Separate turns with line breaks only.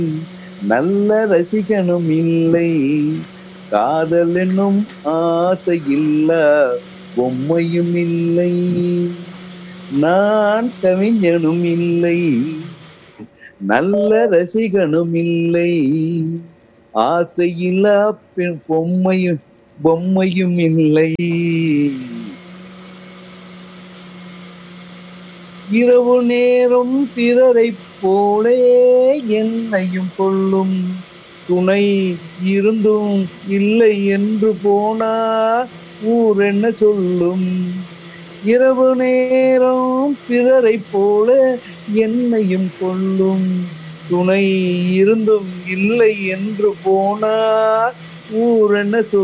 நல்ல ரசிகனும் இல்லை காதல் என்னும் ஆசை இல்ல பொம்மையும் இல்லை நான் கவிஞனும் இல்லை நல்ல ரசிகனும் இல்லை ஆசையில்லா பெண் பொம்மையும் பொம்மையும் இல்லை இரவு நேரம் பிறரைப் போலே என்னையும் கொள்ளும் துணை இருந்தும் இல்லை என்று போனார் ஊர் என்ன சொல்லும் இரவு நேரம் பிறரைப் போல என்னையும் கொள்ளும் துணை இருந்தும் இல்லை என்று போனார் ஊர் என்ன சொல்